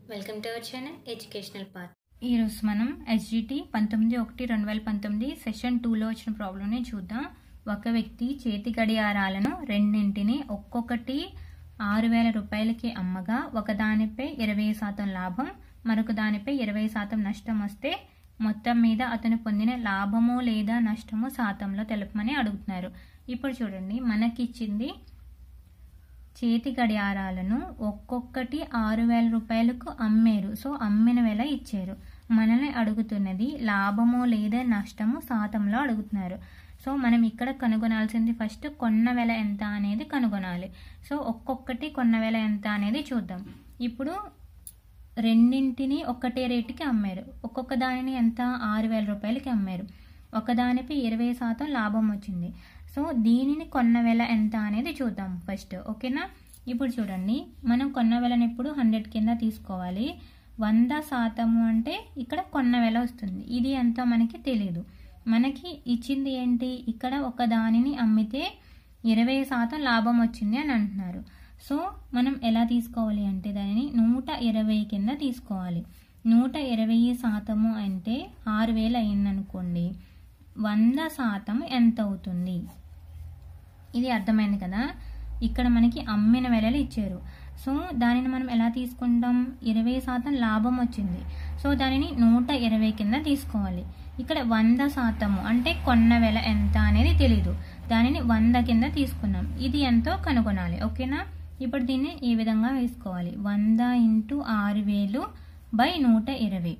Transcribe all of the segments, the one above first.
welcome to our channel educational path ఈరోజు మనం SGT పంతొమ్మిది ఒకటి రెండు వేల పంతొమ్మిది సెషన్ టూలో వచ్చిన ప్రాబ్లమ్ని చూద్దాం ఒక వ్యక్తి చేతి గడియారాలను రెండింటిని ఒక్కొక్కటి ఆరు వేల రూపాయలకి అమ్మగా ఒకదానిపై ఇరవై శాతం లాభం మరొక దానిపై ఇరవై శాతం నష్టం వస్తే మొత్తం మీద అతను పొందిన లాభము లేదా నష్టము శాతంలో తెలపమని అడుగుతున్నారు ఇప్పుడు చూడండి మనకిచ్చింది చేతి గడియారాలను ఒక్కొక్కటి ఆరు వేల రూపాయలకు అమ్మారు సో అమ్మిన వేల ఇచ్చారు మనల్ని అడుగుతున్నది లాభము లేదా నష్టము శాతంలో అడుగుతున్నారు సో మనం ఇక్కడ కనుగొనాల్సింది ఫస్ట్ కొన్న వెల ఎంత అనేది కనుగొనాలి సో ఒక్కొక్కటి కొన్న వెల ఎంత అనేది చూద్దాం ఇప్పుడు రెండింటిని ఒక్కటే రేటుకి అమ్మారు ఒక్కొక్క దానిని ఎంత ఆరు వేల రూపాయలకి అమ్మారు ఒకదానిపై ఇరవై శాతం లాభం వచ్చింది సో దీనిని కొన్న వెల ఎంత అనేది చూద్దాం ఫస్ట్ ఓకేనా ఇప్పుడు చూడండి మనం కొన్న వెలను ఇప్పుడు హండ్రెడ్ కింద తీసుకోవాలి వంద శాతము అంటే ఇక్కడ కొన్న వెల వస్తుంది ఇది ఎంతో మనకి తెలియదు మనకి ఇచ్చింది ఏంటి ఇక్కడ ఒక దానిని అమ్మితే ఇరవై శాతం లాభం వచ్చింది అని అంటున్నారు సో మనం ఎలా తీసుకోవాలి అంటే దానిని నూట ఇరవై కింద తీసుకోవాలి నూట ఇరవై శాతము అంటే ఆరు వేలు అయిందనుకోండి వంద శాతం ఎంత అవుతుంది ఇది అర్థమైంది కదా ఇక్కడ మనకి అమ్మిన వెలలు ఇచ్చారు సో దానిని మనం ఎలా తీసుకుంటాం ఇరవై శాతం లాభం వచ్చింది సో దానిని నూట ఇరవై కింద తీసుకోవాలి ఇక్కడ వంద శాతము అంటే కొన్న వెల ఎంత అనేది తెలీదు దానిని వంద కింద తీసుకున్నాం ఇది ఎంతో కనుగొనాలి ఓకేనా ఇప్పుడు దీన్ని ఈ విధంగా వేసుకోవాలి వంద ఇంటూ ఆరు వేలు బై నూట ఇరవై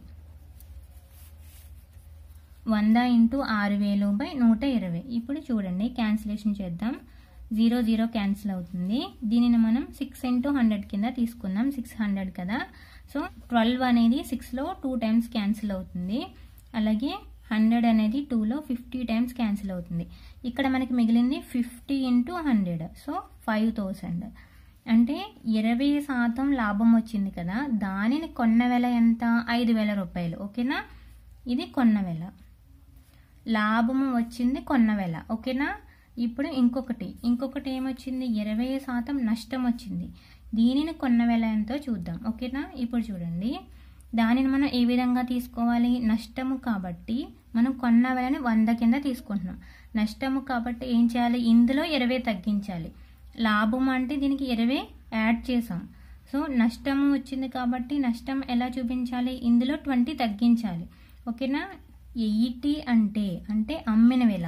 వంద ఇంటూ ఆరు వేలు బై నూట ఇరవై ఇప్పుడు చూడండి క్యాన్సిలేషన్ చేద్దాం జీరో జీరో క్యాన్సిల్ అవుతుంది దీనిని మనం సిక్స్ ఇంటూ హండ్రెడ్ కింద తీసుకుందాం సిక్స్ హండ్రెడ్ కదా సో ట్వెల్వ్ అనేది సిక్స్లో టూ టైమ్స్ క్యాన్సిల్ అవుతుంది అలాగే హండ్రెడ్ అనేది టూలో ఫిఫ్టీ టైమ్స్ క్యాన్సిల్ అవుతుంది ఇక్కడ మనకి మిగిలింది fifty into hundred so five thousand అంటే ఇరవై శాతం లాభం వచ్చింది కదా దానిని కొన్న వెల ఎంత ఐదు వేల రూపాయలు ఓకేనా ఇది కొన్న వెల లాభము వచ్చింది కొన్న వెల ఓకేనా ఇప్పుడు ఇంకొకటి ఇంకొకటి ఏమొచ్చింది ఇరవై శాతం నష్టం వచ్చింది దీనిని కొన్న వెల ఎంతో చూద్దాం ఓకేనా ఇప్పుడు చూడండి దానిని మనం ఏ విధంగా తీసుకోవాలి నష్టము కాబట్టి మనం కొన్న వెలని వంద కింద తీసుకుంటున్నాం నష్టము కాబట్టి ఏం చేయాలి ఇందులో ఇరవై తగ్గించాలి లాభం అంటే దీనికి ఇరవై యాడ్ చేసాం సో నష్టము వచ్చింది కాబట్టి నష్టం ఎలా చూపించాలి ఇందులో ట్వంటీ తగ్గించాలి ఓకేనా ఎయిటీ అంటే అంటే అమ్మిన వేల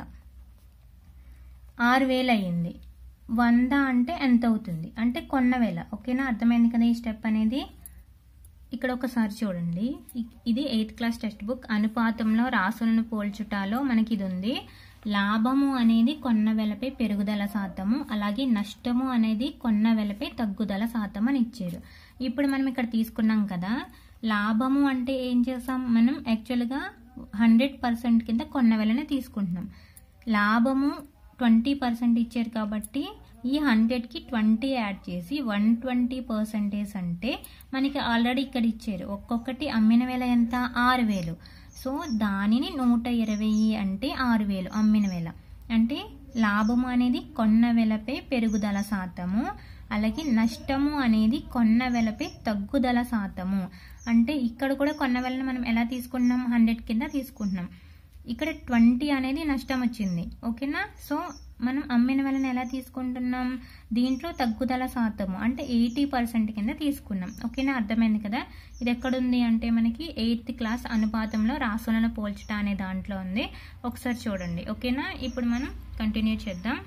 ఆరు వేలు అయ్యింది వంద అంటే ఎంత అవుతుంది అంటే కొన్న వేల ఓకేనా అర్థమైంది కదా ఈ స్టెప్ అనేది ఇక్కడ ఒకసారి చూడండి ఇది ఎయిత్ క్లాస్ టెక్స్ట్ బుక్ అనుపాతంలో రాసులను పోల్చుటాలో మనకి ఇది ఉంది లాభము అనేది కొన్న వెలపై పెరుగుదల శాతము అలాగే నష్టము అనేది కొన్న వెలపై తగ్గుదల శాతం అని ఇచ్చారు ఇప్పుడు మనం ఇక్కడ తీసుకున్నాం కదా లాభము అంటే ఏం చేసాం మనం యాక్చువల్గా హండ్రెడ్ పర్సెంట్ కింద కొన్న వెలనే తీసుకుంటున్నాం లాభము ట్వంటీ పర్సెంట్ ఇచ్చారు కాబట్టి ఈ హండ్రెడ్కి ట్వంటీ యాడ్ చేసి వన్ ట్వంటీ పర్సెంటేజ్ అంటే మనకి ఆల్రెడీ ఇక్కడ ఇచ్చారు ఒక్కొక్కటి అమ్మిన వేల ఎంత ఆరు వేలు సో దానిని నూట ఇరవై అంటే ఆరు వేలు అమ్మిన వేల అంటే లాభము అనేది కొన్న వెలపై పెరుగుదల శాతము అలాగే నష్టము అనేది కొన్న వెలపై తగ్గుదల శాతము అంటే ఇక్కడ కూడా కొన్న వెలను మనం ఎలా తీసుకుంటున్నాం హండ్రెడ్ కింద తీసుకుంటున్నాం ఇక్కడ ట్వంటీ అనేది నష్టం వచ్చింది ఓకేనా సో మనం అమ్మిన వలన ఎలా తీసుకుంటున్నాం దీంట్లో తగ్గుదల శాతము అంటే ఎయిటీ పర్సెంట్ కింద తీసుకున్నాం ఓకేనా అర్థమైంది కదా ఇది ఎక్కడుంది అంటే మనకి ఎయిత్ క్లాస్ అనుపాతంలో రాసులను పోల్చట అనే దాంట్లో ఉంది ఒకసారి చూడండి ఓకేనా ఇప్పుడు మనం కంటిన్యూ చేద్దాం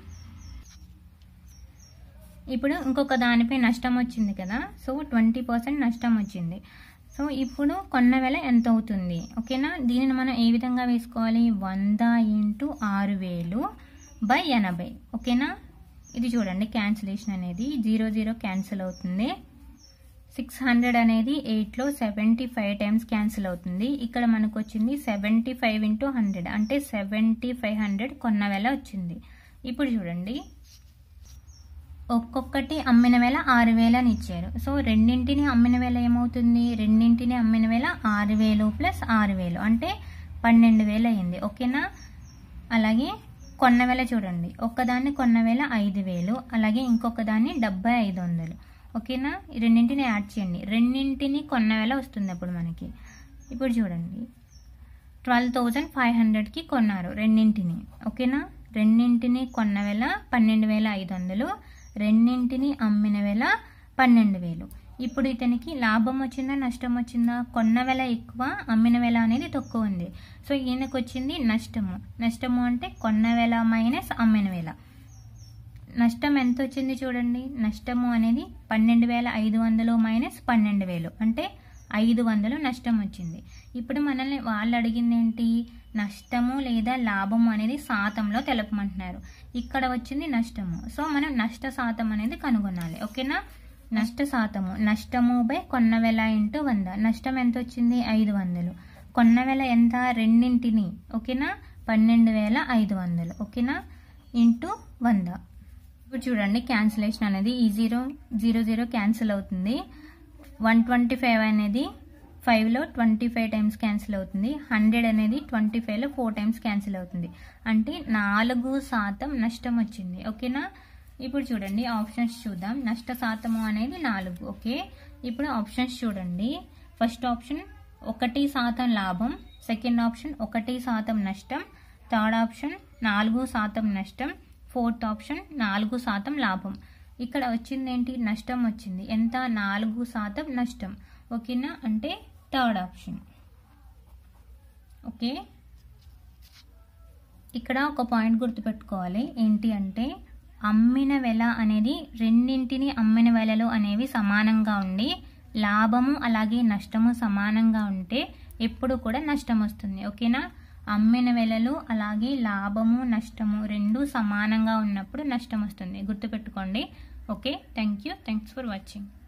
ఇప్పుడు ఇంకొక దానిపై నష్టం వచ్చింది కదా సో ట్వంటీ పర్సెంట్ నష్టం వచ్చింది సో ఇప్పుడు కొన్న వెల ఎంత అవుతుంది ఓకేనా దీనిని మనం ఏ విధంగా వేసుకోవాలి వంద ఇంటూ ఆరు వేలు బై ఎనభై ఓకేనా ఇది చూడండి క్యాన్సిలేషన్ అనేది జీరో జీరో క్యాన్సిల్ అవుతుంది సిక్స్ హండ్రెడ్ అనేది ఎయిట్లో సెవెంటీ ఫైవ్ టైమ్స్ క్యాన్సిల్ అవుతుంది ఇక్కడ మనకు వచ్చింది సెవెంటీ ఫైవ్ ఇంటూ హండ్రెడ్ అంటే సెవెంటీ ఫైవ్ హండ్రెడ్ కొన్న వెల వచ్చింది ఇప్పుడు చూడండి ఒక్కొక్కటి అమ్మిన వేల ఆరు వేలు అని ఇచ్చారు సో రెండింటిని అమ్మిన వేల ఏమవుతుంది రెండింటిని అమ్మిన వేల ఆరు వేలు ప్లస్ ఆరు వేలు అంటే పన్నెండు వేలు అయింది ఓకేనా అలాగే కొన్న వేల చూడండి ఒక్కదాన్ని కొన్న వేల ఐదు వేలు అలాగే ఇంకొక దాన్ని డెబ్బై ఐదు వందలు ఓకేనా ఈ రెండింటిని యాడ్ చేయండి రెండింటిని కొన్న వేల వస్తుంది అప్పుడు మనకి ఇప్పుడు చూడండి ట్వెల్వ్ థౌజండ్ ఫైవ్ హండ్రెడ్కి కొన్నారు రెండింటిని ఓకేనా రెండింటిని కొన్న వేల పన్నెండు వేల ఐదు వందలు రెండింటిని అమ్మిన వేల పన్నెండు వేలు ఇప్పుడు ఇతనికి లాభం వచ్చిందా నష్టం వచ్చిందా కొన్న వేల ఎక్కువ అమ్మిన వేల అనేది తక్కువ ఉంది సో ఈయనకు వచ్చింది నష్టము నష్టము అంటే కొన్న వేల మైనస్ అమ్మిన వేల నష్టం ఎంత వచ్చింది చూడండి నష్టము అనేది పన్నెండు వేల ఐదు వందలు మైనస్ పన్నెండు వేలు అంటే ఐదు వందలు నష్టం వచ్చింది ఇప్పుడు మనల్ని వాళ్ళు అడిగింది ఏంటి నష్టము లేదా లాభము అనేది శాతంలో తెలపమంటున్నారు ఇక్కడ వచ్చింది నష్టము సో మనం నష్ట శాతం అనేది కనుగొనాలి ఓకేనా నష్ట శాతము నష్టము బై కొన్న వేల ఇంటూ వంద నష్టం ఎంత వచ్చింది ఐదు వందలు కొన్న వేల ఎంత రెండింటిని ఓకేనా పన్నెండు వేల ఐదు వందలు ఓకేనా ఇంటూ వంద ఇప్పుడు చూడండి క్యాన్సిలేషన్ అనేది ఈ జీరో జీరో జీరో క్యాన్సిల్ అవుతుంది వన్ ట్వంటీ ఫైవ్ అనేది ఫైవ్లో ట్వంటీ ఫైవ్ టైమ్స్ క్యాన్సిల్ అవుతుంది హండ్రెడ్ అనేది ట్వంటీ ఫైవ్లో ఫోర్ టైమ్స్ క్యాన్సిల్ అవుతుంది అంటే నాలుగు శాతం నష్టం వచ్చింది ఓకేనా ఇప్పుడు చూడండి ఆప్షన్స్ చూద్దాం నష్ట శాతము అనేది నాలుగు ఓకే ఇప్పుడు ఆప్షన్స్ చూడండి ఫస్ట్ ఆప్షన్ ఒకటి శాతం లాభం సెకండ్ ఆప్షన్ ఒకటి శాతం నష్టం థర్డ్ ఆప్షన్ నాలుగు శాతం నష్టం ఫోర్త్ ఆప్షన్ నాలుగు శాతం లాభం ఇక్కడ వచ్చింది ఏంటి నష్టం వచ్చింది ఎంత నాలుగు శాతం నష్టం ఓకేనా అంటే థర్డ్ ఆప్షన్ ఓకే ఇక్కడ ఒక పాయింట్ గుర్తుపెట్టుకోవాలి ఏంటి అంటే అమ్మిన వెల అనేది రెండింటిని అమ్మిన వెలలు అనేవి సమానంగా ఉండి లాభము అలాగే నష్టము సమానంగా ఉంటే ఎప్పుడు కూడా నష్టం వస్తుంది ఓకేనా అమ్మిన వెలలు అలాగే లాభము నష్టము రెండు సమానంగా ఉన్నప్పుడు నష్టం వస్తుంది గుర్తుపెట్టుకోండి okay thank you thanks for watching